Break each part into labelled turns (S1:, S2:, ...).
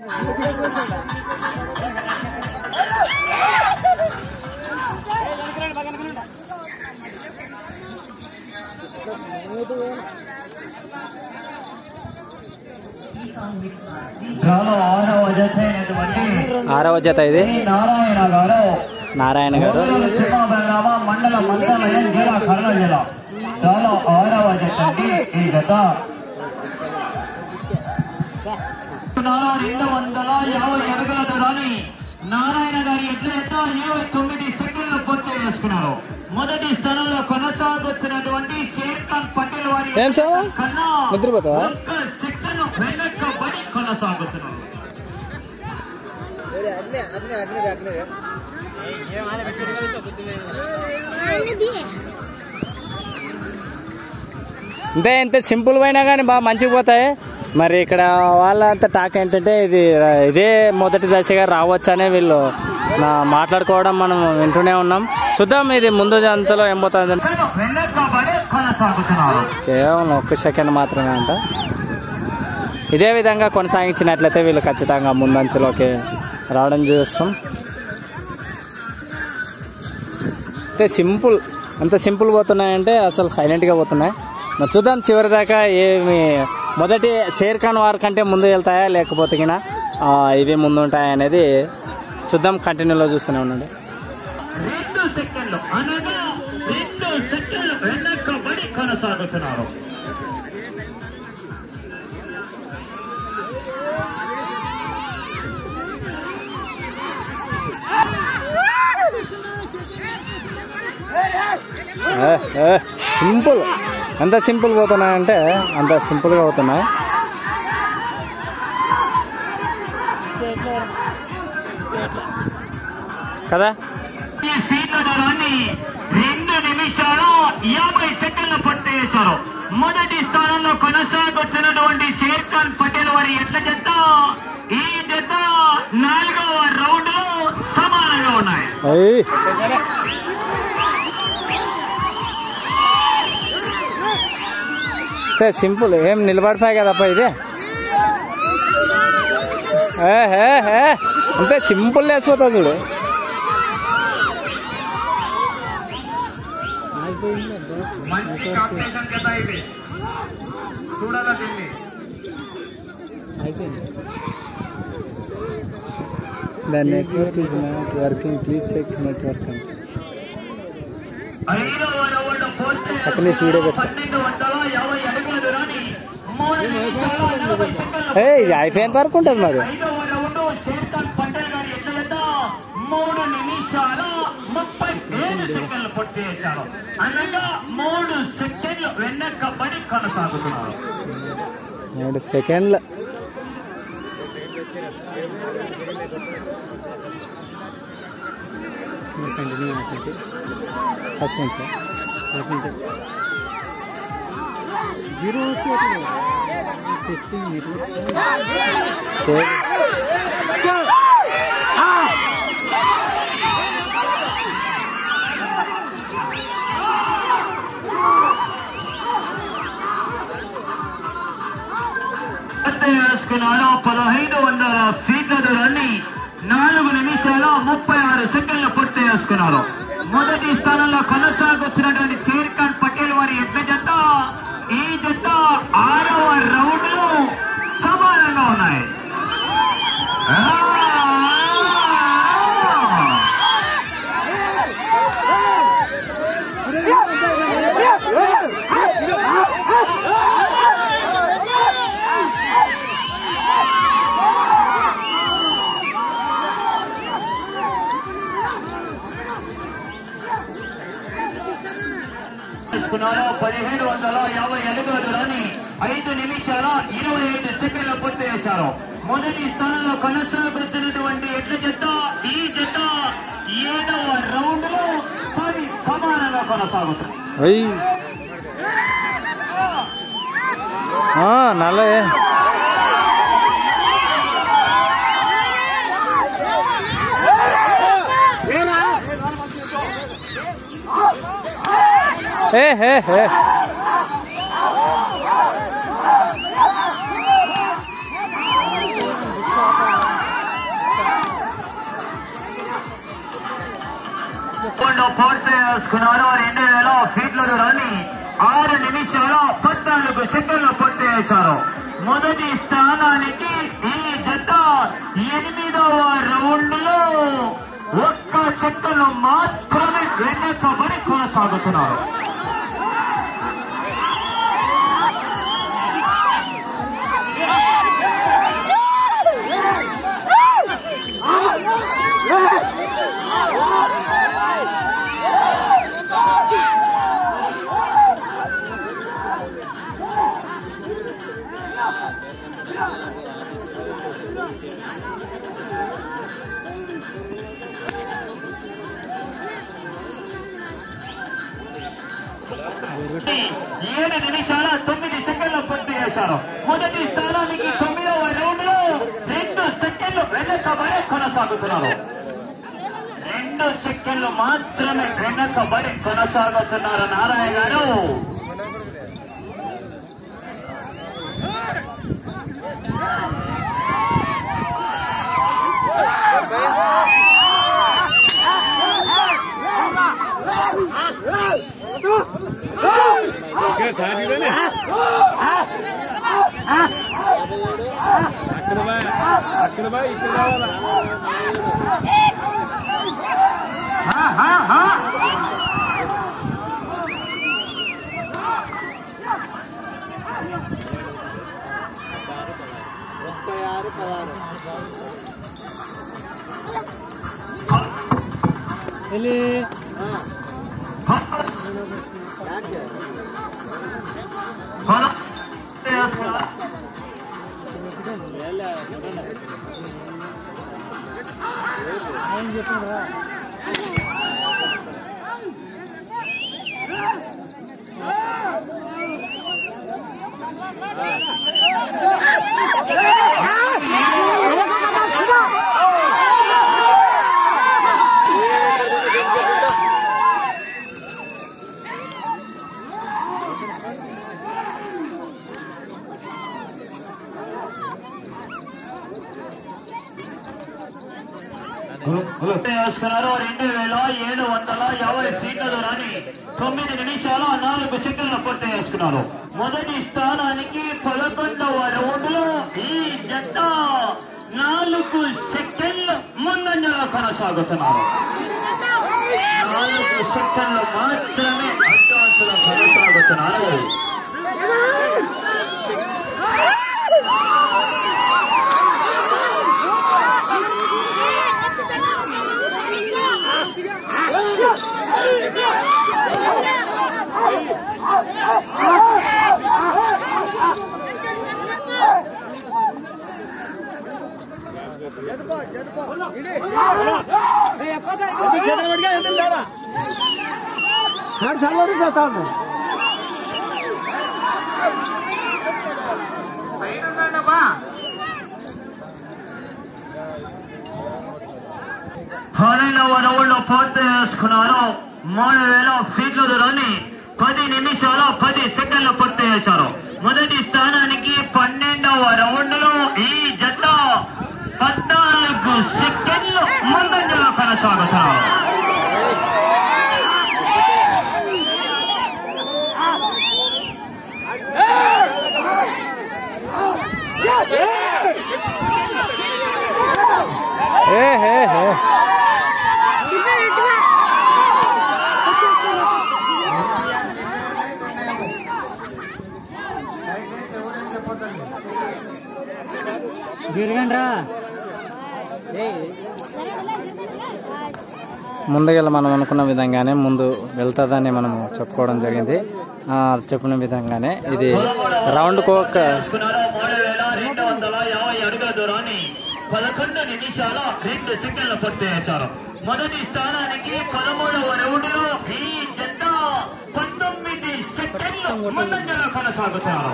S1: చాలా ఆరవ జత అయినటువంటి
S2: ఆరవ జత ఇది
S1: శ్రీ నారాయణ గారు
S2: నారాయణ గారు
S1: మొదలు చిన్నబెల్లవ మండలం మంత్రాలయం జిల్లా కర్నూలు జిల్లా చాలా ఆరవ జత అండి ఈ జత రెండు వందల యాభై అడుగుల దూరాన్ని నారాయణ గారి ఎట్ల ఎట్ట ఇరవై తొమ్మిది సెకండ్లు పూర్తి చేసుకున్నారు మొదటి స్థానంలో కొనసాగుతున్నటువంటి షేర్ ఖాన్ పటేల్ వారి
S2: ఏం సార్?
S1: కన్నా
S2: నిద్రపోతావా?
S1: ఒక్క సెకండ్ వెనకబడి కొనసాగుతున్నారు
S2: ఇంతే ఇంత సింపుల్ పోయినా కానీ బాగా మంచిగా పోతాయి మరి ఇక్కడ వాళ్ళంత టాక్ ఏంటంటే ఇది ఇదే మొదటి దశగా రావచ్చనే వీళ్ళు నా మాట్లాడుకోవడం మనం వింటూనే ఉన్నాం చూద్దాం ఇది ముందు అంతలో ఏం పోతుంది
S1: వెనకబడి కొనసాగుతున్నారు
S2: కేవలం ఒక్క సెకండ్ మాత్రమే అంట ఇదే విధంగా కొనసాగించినట్లయితే వీళ్ళు ఖచ్చితంగా ముందంచులోకి రావడం చూస్తాం అంటే సింపుల్ అంత సింపుల్ పోతున్నాయంటే అసలు సైలెంట్గా పోతున్నాయి మరి చూద్దాం చివరి దాకా ఏమి మొదటి షేర్ ఖాన్ వారి కంటే ముందు వెళ్తాయా లేకపోతే గిన, ఆ, ఇవి ముందు ఉంటాయా అనేది చూద్దాం కంటిన్యూలో చూస్తూనే ఉండండి
S1: రెండు సెకండ్లు అనగా రెండు సెకండ్లు వెనకబడి కొనసాగుతున్నారు
S2: ఏ, ఏ, సింపుల్ ఎంత సింపుల్ పోతున్నాయంటే అంత సింపుల్గా పోతున్నాయి కదా
S1: ఈ సీట్ల దూరాన్ని రెండు నిమిషాలు యాభై సెకండ్లు పట్టేశారు మొదటి స్థానంలో కొనసాగుతున్నటువంటి షేర్ ఖాన్ పటేల్ వారి ఎట్ల జత ఈ జత నాలుగవ రౌండ్ లో సమానంగా ఉన్నాయి
S2: అయ్యి అంటే సింపుల్ ఏం నిలబడతాయి కదప్ప ఇది ఏ, ఏ, ఏ. అంటే సింపుల్ వేసిపోతా చూడు
S1: మంచి కాంపిటీషన్ కదా ఇది చూడాలా దీన్ని
S2: the network is not working please check network అంటే
S1: ఐదవ రౌండ్ పూర్తి
S2: పక్కనే వీడియో పెట్టు.
S1: పన్నెండు వందల యాభై అడుగుల దూరాన్ని మూడు నిమిషాల నలభై సెకండ్లు
S2: ఏ ఇది అయిపోయేంత వరకు ఉంటుంది మరి
S1: ఐదవ రౌండ్ షేర్ ఖాన్ పటేల్ గారి ఎట్ల జత మూడు నిమిషాల ముప్పై ఏడు సెకండ్లు పూర్తి చేశారు అనగా మూడు సెకండ్లు వెనకబడి కొనసాగుతున్నారు
S2: మూడు సెకండ్లు ఫస్ట్ నుంచి
S1: పూర్తి చేసుకున్నారు పదహైదు వందల ఫీట్ల దూరాన్ని నాలుగు నిమిషాల ముప్పై ఆరు సెకండ్లు పూర్తి చేసుకున్నారు మొదటి స్థానంలో కొనసాగుతున్నటువంటి షేర్ ఖాన్ పటేల్ వారి ఎడ్ల జత ఈ జత ఆరవ రౌండ్ లో సమానంగా ఉన్నాయి ఆ! చేసుకున్నారు పదిహేడు వందల యాభై అడుగుల దూరాన్ని ఐదు నిమిషాల ఇరవై ఐదు సెకండ్లు పూర్తి చేశారు మొదటి స్థానంలో కొనసాగుతున్నటువంటి ఎడ్ల జత ఈ జత ఏడవ రౌండ్ లో సరి సమానంగా కొనసాగుతుంది
S2: అయ్యి నల్లే ఏ హే హే
S1: రౌండ్లో పూర్తి చేసుకున్నారు రెండు వేల ఫీట్ల దూరాన్ని ఆరు నిమిషాల పద్నాలుగు సెకండ్లు పూర్తి చేశారు మొదటి స్థానానికి ఈ జత ఎనిమిదవ రౌండ్ లో ఒక్క సెకండ్లు మాత్రమే వెనకబడి కొనసాగుతున్నారు ఏడు నిమిషాల తొమ్మిది సెకండ్లు పూర్తి చేశారు మొదటి స్థానానికి తొమ్మిదవ రౌండ్ లో రెండు సెకండ్లు వెనకబడి కొనసాగుతున్నారు రెండు సెకండ్లు మాత్రమే వెనకబడి కొనసాగుతున్నారు నారాయణ గారు హా, హా, హా. హలో. చేసుకున్నారు రెండు వేల ఏడు వందల యాభై ఫీట్ల దూరాన్ని తొమ్మిది నిమిషాల నాలుగు సెకండ్లు పూర్తి చేసుకున్నారు మొదటి స్థానానికి పదకొండవ రౌండ్ లో ఈ జట్ట నాలుగు సెకండ్లు ముందంజలో కొనసాగుతున్నారు నాలుగు సెకండ్లు మాత్రమే అడ్వాన్స్ లో కొనసాగుతున్నారు పన్నెండవ రౌండ్ లో పూర్తి చేసుకున్నారు మూడు వేల ఫీట్ల దూరాన్ని పది నిమిషాల పది సెకండ్లు పూర్తి చేశారు మొదటి స్థానానికి పన్నెండవ రౌండ్ లో ఈ జత పద్నాలుగు సెకండ్లు ముందంజలో కొనసాగుతున్నారు
S2: ఏ హే హే ముందుగా మనం అనుకున్న విధంగానే ముందు వెళ్తుందని మనం చెప్పుకోవడం జరిగింది ఆ, చెప్పిన విధంగానే ఇది రౌండ్కు ఒక
S1: చేసుకున్నారు మూడు వేల రెండు వందల యాభై అడుగుల దూరాన్ని పదకొండు నిమిషాల రెండు సెకండ్లు పూర్తి చేశారు మొదటి స్థానానికి పదమూడవ రౌండ్ లో ఈ జత పంతొమ్మిది సెకండ్లు ముందంజలో కొనసాగుతున్నారు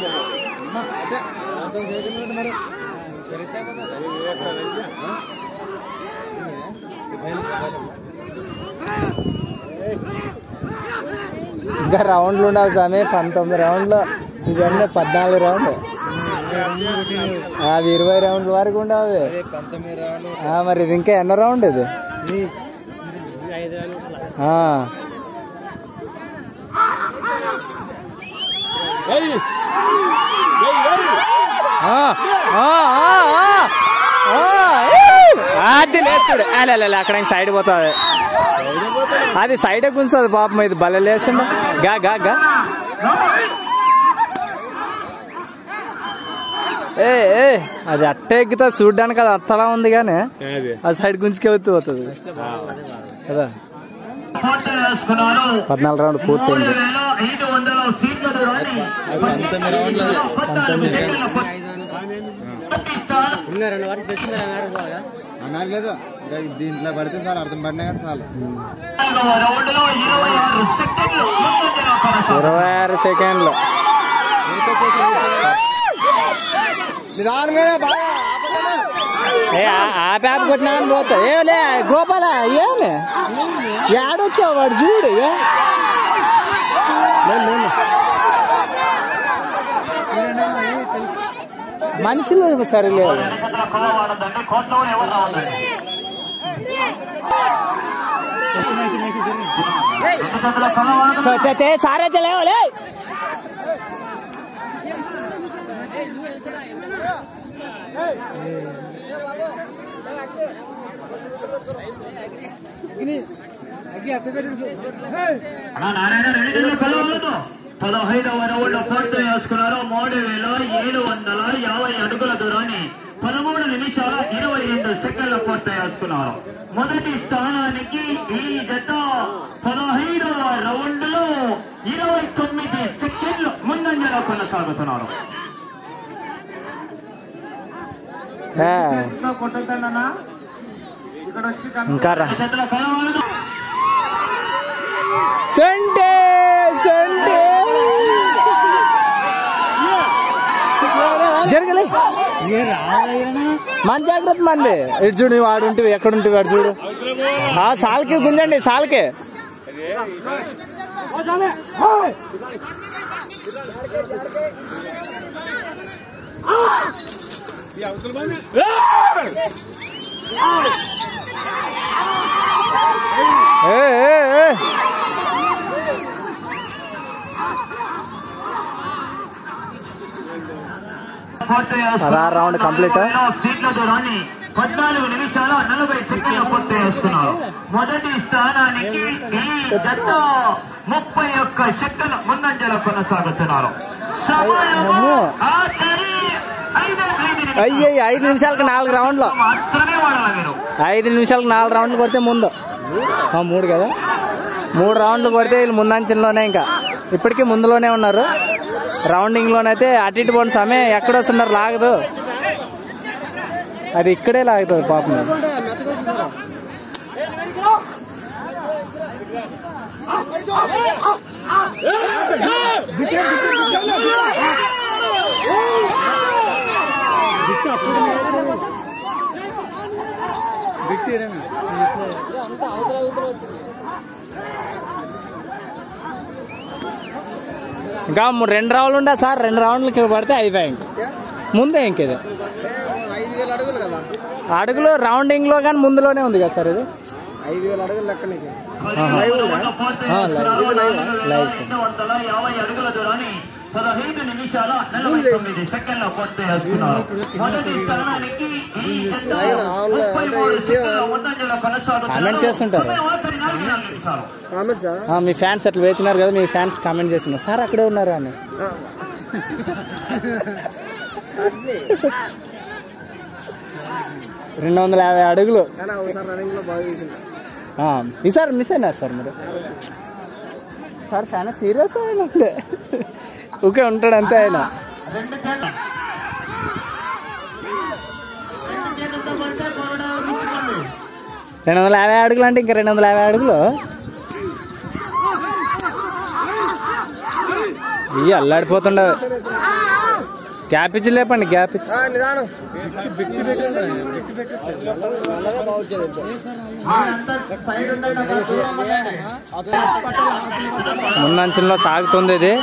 S2: ఇంకా రౌండ్లు ఉండాలి స్వామి పంతొమ్మిది రౌండ్లు ఇవన్నీ పద్నాలుగు రౌండ్ అది ఇరవై రౌండ్ల వరకు ఉండవు
S3: పంతొమ్మిది రౌండ్లు
S2: ఆ, మరి ఇది ఇంకా ఎన్నో రౌండ్ ఇది ఆ. ఆ, ఆ, ఆ, ఆ, ఆ, ఏయ్! అది లేచుడు అలా అక్కడ ఇంక సైడ్ పోతుంది అది సైడ్ గుంచుతుంది పాపం ఇది భలే లేస్తుండ గా గా గా ఏ ఏ అది అట్టే ఎగ్గుతా చూడ్డానికి అది అత్తలా ఉంది కానీ అది సైడ్ గుంజుకే అవుతూ పోతుంది కదా
S1: పూర్తి చేసుకున్నారు
S2: పద్నాలుగు రౌండ్
S1: మూడు
S2: పూర్తయింది
S1: వేల ఐదు వందల సీట్ల దూరాన్ని పద్దెనిమిది నిమిషాల పద్నాలుగు సెకండ్ల పూర్తి స్థానం
S3: అన్నారు లేదు ఇంకా దీంట్లో పడితే సార్ అర్థం పడినా కానీ చాలు
S1: నాలుగవ రౌండ్లో ఇరవై ఆరు సెకండ్లు ముందంజలో కొనసాగుతున్నారు.
S2: ఇరవై ఆరు సెకండ్లు
S3: నిదానంగానే బాగా ఆపకండి.
S2: ఏ ఆ- ఆ పేప కొట్టినామని పోతా ఏ లే గోపాల ఏమి ఏడొచ్చావు వాడు చూడు ఇక. లే, లే, లే. మనుషులు సరిలేవు
S1: వెనకట్ల కొల వాడద్దండి కోట్లో ఎవరు రావద్దండి రెండు చేతుల కొల వాడద్దు
S2: సారే లేవు లే
S1: అన్నా నారాయణ రెండు చేతుల కొల వాడదు పదహైదవ రౌండ్ పూర్తి చేసుకున్నారు మూడు వేల ఏడు వందల యాభై అడుగుల దూరాన్ని పదమూడు నిమిషాల ఇరవై రెండు సెకండ్ల పూర్తి చేసుకున్నారు మొదటి స్థానానికి ఈ జత పదహైదవ రౌండ్ లో ఇరవై తొమ్మిది సెకండ్లు ముందంజలో కొనసాగుతున్నారు
S2: ఏ,
S3: చేతితో కొట్టొద్దన్నా ఇక్కడ వచ్చి
S2: ఇంకా రా
S1: రెండు చేతుల కొల వాడదు
S2: సండే సండే జరగలే మన జాగ్రత్త మంది ఇటు చూడు నువ్వు ఆడు ఉంటే ఎక్కడ ఉంటే వాడు చూడు ఆ సాల్కి గుంజండి సాల్కి ఏ, ఏ, ఏ.
S1: పూర్తి చేసుకున్నారు.
S2: పదహారు రౌండ్ కంప్లీట్.
S1: సీట్ల దూరాన్ని పద్నాలుగు నిమిషాల నలభై సెకండ్లు పూర్తి చేసుకున్నారు మొదటి స్థానానికి ఈ జత ముప్పై ఒక్క సెకండ్ల ముందంజలో కొనసాగుతున్నారు సమయము
S2: అమ్మో.
S1: ఆఖరి ఐదు ఐదు నిమిషాలు.
S2: అయ్యయ్య ఐదు నిమిషాలకు నాలుగు రౌండ్లు
S1: మాత్రమే వాడాలి మీరు
S2: ఐదు నిమిషాలకు నాలుగు రౌండ్లు కొడితే ముందు ఆ, మూడు కదా మూడు రౌండ్లు కొడితే వీళ్ళు ముందంచంలోనే ఇంకా ఇప్పటికీ ముందులోనే ఉన్నారు రౌండింగ్ లోనైతే అటు ఇటు పోండి సమయ ఎక్కడ వస్తున్నారు లాగదు అది ఇక్కడే లాగుతుంది పాపం ఇంకా ము- రెండు రౌండ్లు ఉండే సార్ రెండు రౌండ్లకి పడితే అయిపోయాయి ఇంక ముందే ఇంకేది
S3: ఐదు వేల అడుగులు కదా
S2: అడుగులో రౌండింగ్ లో కానీ ముందులోనే ఉంది కదా సార్ ఇది
S3: ఐదు వేల అడుగులు లెక్క నీకు
S1: పూర్తి
S2: ఆ,
S1: చేసుకున్నారు.
S2: లైవ్.
S1: నాలుగు వేల
S2: లైవ్.
S1: ఐదు వందల యాభై అడుగుల దూరాన్ని పదహైదు నిమిషాల నలభై తొమ్మిది సెకండ్ల పూర్తి చేసుకున్నారు మొదటి స్థానానికి ఈ జత ముప్పై మూడు సెకండ్ల ముందంజలో కొనసాగుతున్నారు
S2: కామెంట్ చేస్తుంటారు.
S1: సమయం ఆఖరి నాలుగు నాలుగు నిమిషాలు
S3: కామెంట్సా
S2: ఆ, మీ ఫ్యాన్స్ అట్లా వేచినారు కదా మీ ఫ్యాన్స్ కామెంట్ చేస్తున్నారు సార్ అక్కడే ఉన్నారా అని రెండు వందల యాభై అడుగులు
S3: కానీ ఒకసారి రన్నింగ్ లో బాగా చేసిండు
S2: ఆ, ఈసారి మిస్ అయినారు సార్ మీరు సార్ చాలా సీరియస్ ఆయన ఉండే ఓకే ఉంటాడు అంతే ఆయన
S1: రెండు చేతులు రెండు చేతులతో కొడితే కొరడా ఉంచుకోండి
S2: రెండు వందల యాభై అడుగులు అంటే ఇంకా రెండు వందల యాభై అడుగులు ఇవి అల్లాడిపోతుండవు గ్యాప్ ఇచ్చి లేపండి గ్యాప్ ఇచ్చి
S3: నిదానం నల్లగా బాగా వచ్చేది
S1: మీరంతా సైడ్ ఉండండి అక్కడ దూరం ఉండండి
S2: ముందంచంలో సాగుతుంది ఇది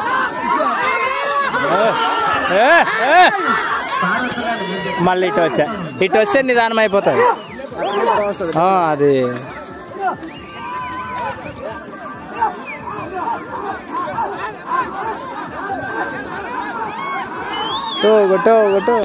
S2: ఏ, ఏ, ఏ. మళ్ళీ ఇటు వచ్చా ఇటు వస్తే నిదానం అయిపోతుంది
S3: బాగా వస్తుంది
S2: ఆ, అది కొట్టు కొట్టు కొట్టు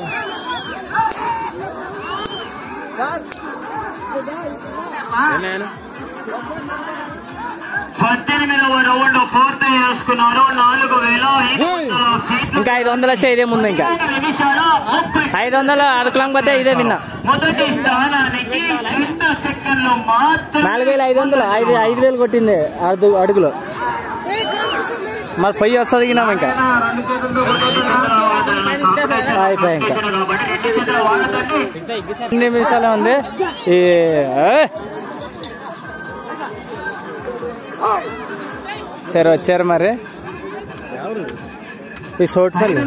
S1: పద్దెనిమిదవ రౌండ్ పూర్తి చేసుకున్నారు నాలుగు వేల ఐదు వందల సీట్లు
S2: ఇంకా ఐదు వందలు వచ్చే ఇదే ముందు ఇంకా
S1: పదిహేను నిమిషాల ముప్పై
S2: ఐదు వందలు అరకులం పోతే ఇదే విన్నా
S1: మొదటి స్థానానికి రెండు సెకండ్లు మాత్రం
S2: నాలుగు వేలు ఐదు వందలు ఐదు ఐదు వేలు కొట్టింది అడుగు అడుగులో మరి పొయ్యి వస్తుంది గినాం ఇంకా
S1: రెండు చేతులతో కొట్టేస్తున్నారు.
S2: అయిపోయి ఇంకా
S1: కాబట్టి రెండు చేతులు వాడదండి
S2: ఎన్ని నిమిషాలే ఉంది ఈ ఏ? సరే వచ్చారు మరి ఈ సోటుపల్లి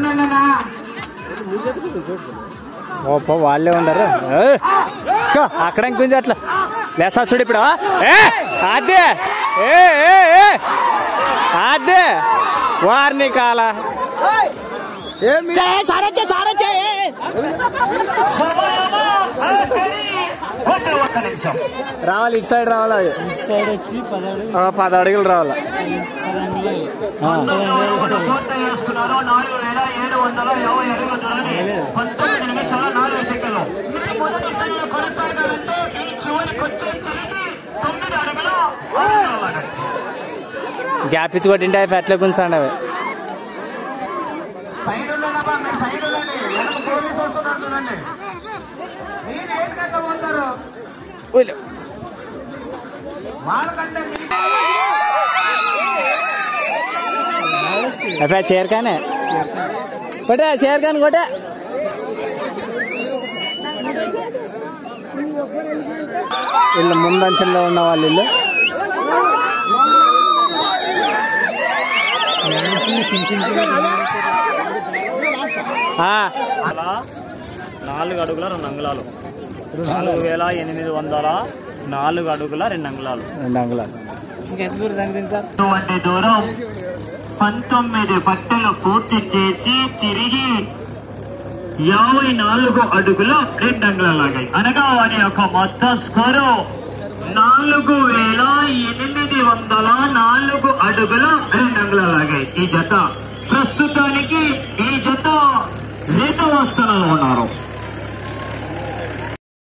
S2: ఓపో వాళ్ళే ఉండరు ఏ? ఇస్కో, అక్కడ ఇంకొంచెం అట్లా లేసా చూడు ఇప్పుడు ఏ అదే ఏ ఏ ఏ అదే వారిని కాల సారొచ్చే సారొచ్చే
S1: సమయము ఆఖరి ఒకే ఒక్క నిమిషం
S2: రావాలి ఇటు సైడ్ రావాలి అవి ఆ, పది అడుగులు రావాలి ఆ.
S1: పూర్తి చేసుకున్నారు నాలుగు వేల ఏడు వందల యాభై అడుగుల దూరాన్ని పంతొమ్మిది నిమిషాల నాలుగు సెకండ్లు మీరు మొదటి స్థాయిలో కొనసాగాలంటే ఈ చివరికి వచ్చే తిరిగి తొమ్మిది అడుగుల ఆరు లాగాలి.
S2: గ్యాప్ ఇచ్చి కొట్టింటే అవి ఎట్లా గుంచండి అవి
S3: సైడ్ ఉన్నాడమ్మా మీరు సైడ్ ఉండండి వెనక పోలీసు వస్తున్నాడు చూడండి మీరు ఏం కట్ట పోతారు వాళ్ళకంటే మీ
S2: అప్పుడు చేరకానే కొట్టే చేరకాని కొట్టే వీళ్ళు ముందంచెల్లో ఉన్న వాళ్ళు వీళ్ళు ఆ,
S4: నాలుగు అడుగుల రెండు అంగుళాలు నాలుగు వేల ఎనిమిది వందల నాలుగు అడుగుల రెండు అంగుళాలు
S2: రెండు అంగుళాలు
S1: అటువంటి దూరం పంతొమ్మిది పట్టలు పూర్తి చేసి తిరిగి యాభై నాలుగు అడుగుల రెండు అంగుళాలు లాగాయి అనగా వారి యొక్క మొత్తం స్కోరు నాలుగు వేల ఎనిమిది వందల నాలుగు అడుగుల రెండు అంగుళాలు లాగాయి ఈ జత ప్రస్తుతానికి ఈ జత రెండవ స్థానంలో ఉన్నారు